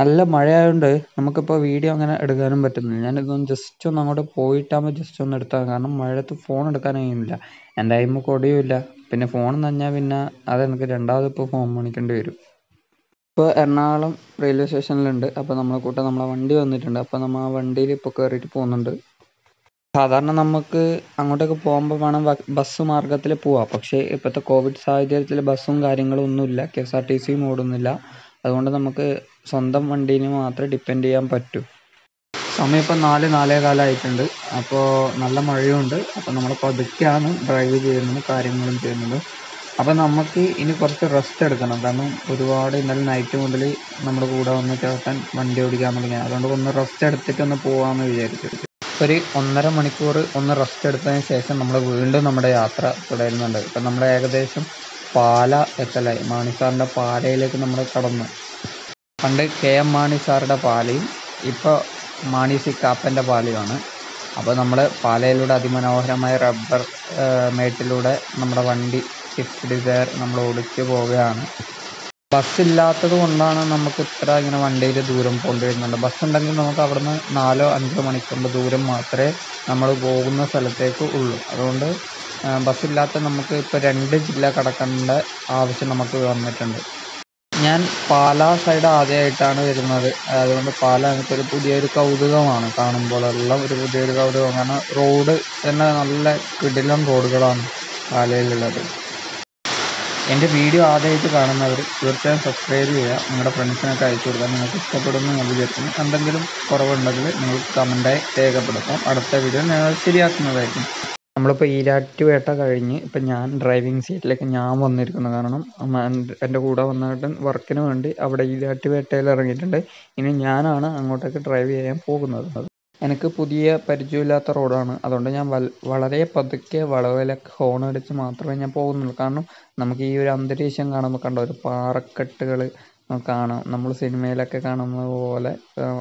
നല്ല മഴയായതുകൊണ്ട് നമുക്കിപ്പോൾ വീഡിയോ അങ്ങനെ എടുക്കാനും പറ്റുന്നില്ല ഞാനിതൊന്ന് ജസ്റ്റ് ഒന്ന് അങ്ങോട്ട് പോയിട്ടാകുമ്പോൾ ജസ്റ്റ് ഒന്ന് എടുത്തതാണ് കാരണം മഴയത്ത് ഫോൺ എടുക്കാൻ കഴിയുന്നില്ല എൻ്റെ കയ്യിൽ കൊടിയുമില്ല പിന്നെ ഫോൺ നനഞ്ഞാൽ പിന്നെ അത് എനിക്ക് രണ്ടാമത് ഇപ്പോൾ ഫോൺ മേടിക്കേണ്ടി വരും ഇപ്പോൾ എറണാകുളം റെയിൽവേ സ്റ്റേഷനിലുണ്ട് അപ്പോൾ നമ്മളെ കൂട്ടം നമ്മളെ വണ്ടി വന്നിട്ടുണ്ട് അപ്പോൾ നമ്മൾ ആ വണ്ടിയിൽ ഇപ്പോൾ കയറിയിട്ട് പോകുന്നുണ്ട് സാധാരണ നമുക്ക് അങ്ങോട്ടൊക്കെ പോകുമ്പോൾ വേണം ബസ് മാർഗത്തിൽ പോവാം പക്ഷേ ഇപ്പോഴത്തെ കോവിഡ് സാഹചര്യത്തിൽ ബസ്സും കാര്യങ്ങളും ഒന്നുമില്ല കെ എസ് ആർ ടി സിയും ഓടുന്നില്ല അതുകൊണ്ട് നമുക്ക് സ്വന്തം വണ്ടീനെ മാത്രമേ ഡിപ്പെൻഡ് ചെയ്യാൻ പറ്റൂ സമയം ഇപ്പം നാല് നാലേ കാലമായിട്ടുണ്ട് അപ്പോൾ നല്ല മഴയുണ്ട് അപ്പോൾ നമ്മൾ പതുക്കെയാണ് ഡ്രൈവ് ചെയ്യുന്നത് കാര്യങ്ങളും ചെയ്യുന്നത് അപ്പോൾ നമുക്ക് ഇനി കുറച്ച് റെസ്റ്റ് എടുക്കണം കാരണം ഒരുപാട് ഇന്നലെ നൈറ്റ് മുതൽ നമ്മുടെ കൂടെ വന്ന് ചേട്ടൻ വണ്ടി ഓടിക്കാൻ തുടങ്ങി അതുകൊണ്ട് ഒന്ന് റെസ്റ്റ് എടുത്തിട്ട് ഒന്ന് പോകാമെന്ന് വിചാരിച്ചു ഒരു ഒന്നര മണിക്കൂർ ഒന്ന് റെസ്റ്റ് എടുത്തതിന് ശേഷം നമ്മൾ വീണ്ടും നമ്മുടെ യാത്ര തുടരുന്നുണ്ട് ഇപ്പം നമ്മൾ ഏകദേശം പാല എത്തലായി മാണി സാറിൻ്റെ പാലയിലേക്ക് നമ്മൾ കടന്നു പണ്ട് കെ എം മാണി സാറുടെ പാലയും ഇപ്പോൾ മാണി സി കാപ്പൻ്റെ പാലയുമാണ് അപ്പോൾ നമ്മൾ പാലയിലൂടെ അതിമനോഹരമായ റബ്ബർ മേട്ടിലൂടെ നമ്മുടെ വണ്ടി സ്വിഫ്റ്റ് ഡിസയർ നമ്മൾ ഓടിച്ച് പോവുകയാണ് ബസ്സില്ലാത്തത് കൊണ്ടാണ് നമുക്ക് ഇത്ര ഇങ്ങനെ വണ്ടിയിൽ ദൂരം പോകേണ്ടി വരുന്നുണ്ട് ബസ് ഉണ്ടെങ്കിൽ നമുക്ക് അവിടുന്ന് നാലോ അഞ്ചോ മണിക്കൂറിൻ്റെ ദൂരം മാത്രമേ നമ്മൾ പോകുന്ന സ്ഥലത്തേക്ക് ഉള്ളൂ അതുകൊണ്ട് ബസ്സില്ലാത്ത നമുക്ക് ഇപ്പോൾ രണ്ട് ജില്ല കടക്കേണ്ട ആവശ്യം നമുക്ക് വന്നിട്ടുണ്ട് ഞാൻ പാലാ സൈഡ് ആദ്യമായിട്ടാണ് വരുന്നത് അതുകൊണ്ട് പാല എനിക്കൊരു പുതിയൊരു കൗതുകമാണ് കാണുമ്പോഴെല്ലാം ഒരു പുതിയൊരു കൗതുകം കാരണം റോഡ് തന്നെ നല്ല കിടിലം റോഡുകളാണ് പാലയിലുള്ളത് എൻ്റെ വീഡിയോ ആദ്യമായിട്ട് കാണുന്നവർ തീർച്ചയായും സബ്സ്ക്രൈബ് ചെയ്യുക നിങ്ങളുടെ ഫ്രണ്ട്സിനൊക്കെ അയച്ചു കൊടുക്കുക നിങ്ങൾക്ക് ഇഷ്ടപ്പെടുന്നു ഞാൻ വിചാരിക്കുന്നു എന്തെങ്കിലും കുറവുണ്ടെങ്കിൽ നിങ്ങൾക്ക് കമൻറ്റായി രേഖപ്പെടുത്താം അടുത്ത വീഡിയോ ഞങ്ങൾ ശരിയാക്കുന്നതായിരിക്കും നമ്മളിപ്പോൾ ഈരാറ്റുപേട്ട കഴിഞ്ഞ് ഇപ്പം ഞാൻ ഡ്രൈവിംഗ് സീറ്റിലേക്ക് ഞാൻ വന്നിരിക്കുന്നു കാരണം എൻ്റെ കൂടെ വന്നിട്ട് വർക്കിന് വേണ്ടി അവിടെ ഈരാറ്റുപേട്ടയിൽ ഇറങ്ങിയിട്ടുണ്ട് ഇനി ഞാനാണ് അങ്ങോട്ടേക്ക് ഡ്രൈവ് ചെയ്യാൻ പോകുന്നത് എനിക്ക് പുതിയ പരിചയമില്ലാത്ത റോഡാണ് അതുകൊണ്ട് ഞാൻ വളരെ പതുക്കെ വളവിലൊക്കെ ഹോൺ അടിച്ച് മാത്രമേ ഞാൻ പോകുന്നുള്ളൂ കാരണം നമുക്ക് ഈ ഒരു അന്തരീക്ഷം കാണുമ്പോൾ കണ്ടോ ഒരു പാറക്കെട്ടുകൾ കാണാം നമ്മൾ സിനിമയിലൊക്കെ കാണുന്നത് പോലെ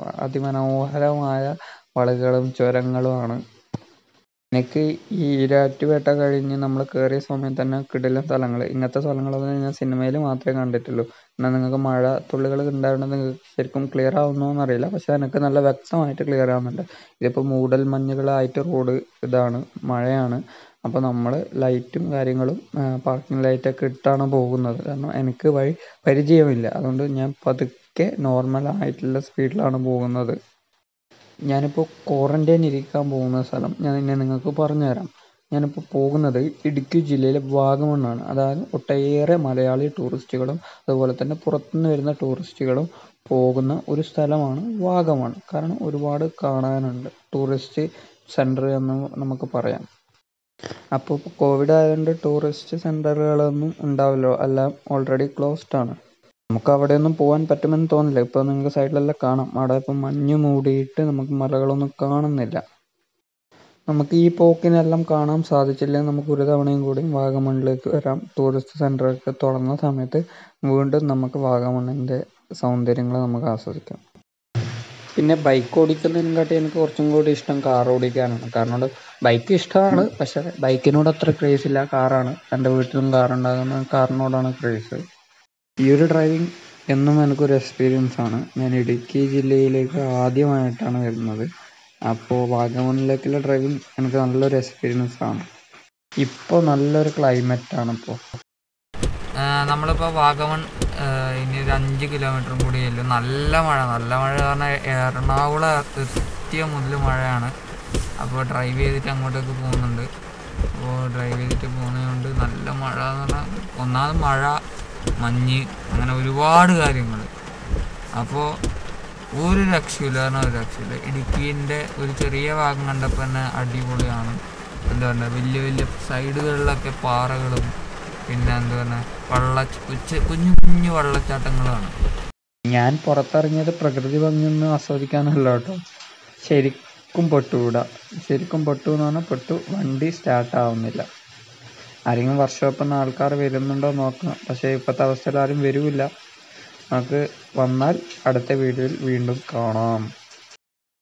അതിമനോഹരമായ വളകളും ചുരങ്ങളുമാണ് എനിക്ക് ഈ ഈരാറ്റുപേട്ട കഴിഞ്ഞ് നമ്മൾ കയറിയ സമയത്ത് തന്നെ കിടിലൻ സ്ഥലങ്ങൾ ഇങ്ങനത്തെ സ്ഥലങ്ങളൊന്നും ഞാൻ സിനിമയിൽ മാത്രമേ കണ്ടിട്ടുള്ളൂ എന്നാൽ നിങ്ങൾക്ക് മഴ തുള്ളികൾ ഉണ്ടാവുന്നത് നിങ്ങൾക്ക് ശരിക്കും ക്ലിയർ ആവുന്നോന്ന് അറിയില്ല പക്ഷേ എനിക്ക് നല്ല വ്യക്തമായിട്ട് ക്ലിയർ ആവുന്നുണ്ട് ഇതിപ്പോൾ മൂടൽ മഞ്ഞുകളായിട്ട് റോഡ് ഇതാണ് മഴയാണ് അപ്പോൾ നമ്മൾ ലൈറ്റും കാര്യങ്ങളും പാർക്കിംഗ് ലൈറ്റൊക്കെ ഇട്ടാണ് പോകുന്നത് കാരണം എനിക്ക് വഴി പരിചയമില്ല അതുകൊണ്ട് ഞാൻ പതുക്കെ നോർമൽ ആയിട്ടുള്ള സ്പീഡിലാണ് പോകുന്നത് ഞാനിപ്പോൾ ക്വാറൻറ്റൈൻ ഇരിക്കാൻ പോകുന്ന സ്ഥലം ഞാൻ ഇനി നിങ്ങൾക്ക് പറഞ്ഞുതരാം ഞാനിപ്പോൾ പോകുന്നത് ഇടുക്കി ജില്ലയിലെ വാഗമണ്ണാണ് അതായത് ഒട്ടേറെ മലയാളി ടൂറിസ്റ്റുകളും അതുപോലെ തന്നെ പുറത്തുനിന്ന് വരുന്ന ടൂറിസ്റ്റുകളും പോകുന്ന ഒരു സ്ഥലമാണ് വാഗമൺ കാരണം ഒരുപാട് കാണാനുണ്ട് ടൂറിസ്റ്റ് സെൻറ്റർ എന്ന് നമുക്ക് പറയാം അപ്പോൾ കോവിഡ് ആയതുകൊണ്ട് ടൂറിസ്റ്റ് സെൻറ്ററുകളൊന്നും ഉണ്ടാവില്ല എല്ലാം ഓൾറെഡി ക്ലോസ്ഡ് ആണ് നമുക്ക് അവിടെയൊന്നും പോകാൻ പറ്റുമെന്ന് തോന്നില്ല ഇപ്പോൾ നിങ്ങൾക്ക് സൈഡിലെല്ലാം കാണാം അവിടെ ഇപ്പം മഞ്ഞ് മൂടിയിട്ട് നമുക്ക് മലകളൊന്നും കാണുന്നില്ല നമുക്ക് ഈ പോക്കിനെല്ലാം കാണാൻ സാധിച്ചില്ലെങ്കിൽ നമുക്ക് ഒരു തവണയും കൂടി വാഗമണ്ണിലേക്ക് വരാം ടൂറിസ്റ്റ് സെൻ്ററൊക്കെ തുറന്ന സമയത്ത് വീണ്ടും നമുക്ക് വാഗമണ്ണിൻ്റെ സൗന്ദര്യങ്ങൾ നമുക്ക് ആസ്വദിക്കാം പിന്നെ ബൈക്ക് ഓടിക്കുന്നതിനെക്കാട്ടി എനിക്ക് കുറച്ചും കൂടി ഇഷ്ടം കാർ ഓടിക്കാനാണ് കാരണം ബൈക്ക് ഇഷ്ടമാണ് പക്ഷേ ബൈക്കിനോട് അത്ര ക്രേസ് ഇല്ല കാറാണ് എൻ്റെ വീട്ടിലും കാറുണ്ടാകുന്ന കാറിനോടാണ് ക്രേസ് ഈ ഒരു ഡ്രൈവിംഗ് എന്നും എനിക്കൊരു എക്സ്പീരിയൻസ് ആണ് ഞാൻ ഇടുക്കി ജില്ലയിലേക്ക് ആദ്യമായിട്ടാണ് വരുന്നത് അപ്പോൾ വാഗമണിലേക്കുള്ള ഡ്രൈവിംഗ് എനിക്ക് നല്ലൊരു എക്സ്പീരിയൻസ് ആണ് ഇപ്പോൾ നല്ലൊരു ക്ലൈമറ്റ് ആണ് ഇപ്പോൾ നമ്മളിപ്പോൾ വാഗമൺ ഇനി ഒരു അഞ്ച് കിലോമീറ്ററും കൂടി ഉള്ളൂ നല്ല മഴ നല്ല മഴ പറഞ്ഞാൽ എറണാകുളം എത്തിയ മുതൽ മഴയാണ് അപ്പോൾ ഡ്രൈവ് ചെയ്തിട്ട് അങ്ങോട്ടേക്ക് പോകുന്നുണ്ട് അപ്പോൾ ഡ്രൈവ് ചെയ്തിട്ട് പോകുന്നതുകൊണ്ട് നല്ല മഴ എന്ന് പറഞ്ഞാൽ ഒന്നാമത് മഴ മഞ്ഞ് അങ്ങനെ ഒരുപാട് കാര്യങ്ങൾ അപ്പോൾ ഒരു രക്ഷയില്ല പറഞ്ഞാൽ ഒരു രക്ഷയില്ല ഇടുക്കീൻ്റെ ഒരു ചെറിയ ഭാഗം കണ്ടപ്പോൾ തന്നെ അടിപൊളിയാണ് എന്താ പറയുക വലിയ വലിയ സൈഡുകളിലൊക്കെ പാറകളും പിന്നെ എന്താ പറയുക വള്ള കുഞ്ഞു കുഞ്ഞു വെള്ളച്ചാട്ടങ്ങളാണ് ഞാൻ പുറത്തിറങ്ങിയത് പ്രകൃതി ഭംഗിയൊന്നും ആസ്വദിക്കാനല്ല കേട്ടോ ശരിക്കും പൊട്ടുകൂടാ ശരിക്കും പൊട്ടു എന്ന് പറഞ്ഞാൽ പൊട്ടു വണ്ടി സ്റ്റാർട്ട് ആവുന്നില്ല ആരെങ്കിലും വർക്ക്ഷോപ്പിൽ നിന്ന് ആൾക്കാർ വരുന്നുണ്ടോ നോക്കണം പക്ഷേ ഇപ്പോഴത്തെ അവസ്ഥയിൽ ആരും വരില്ല നമുക്ക് വന്നാൽ അടുത്ത വീഡിയോയിൽ വീണ്ടും കാണാം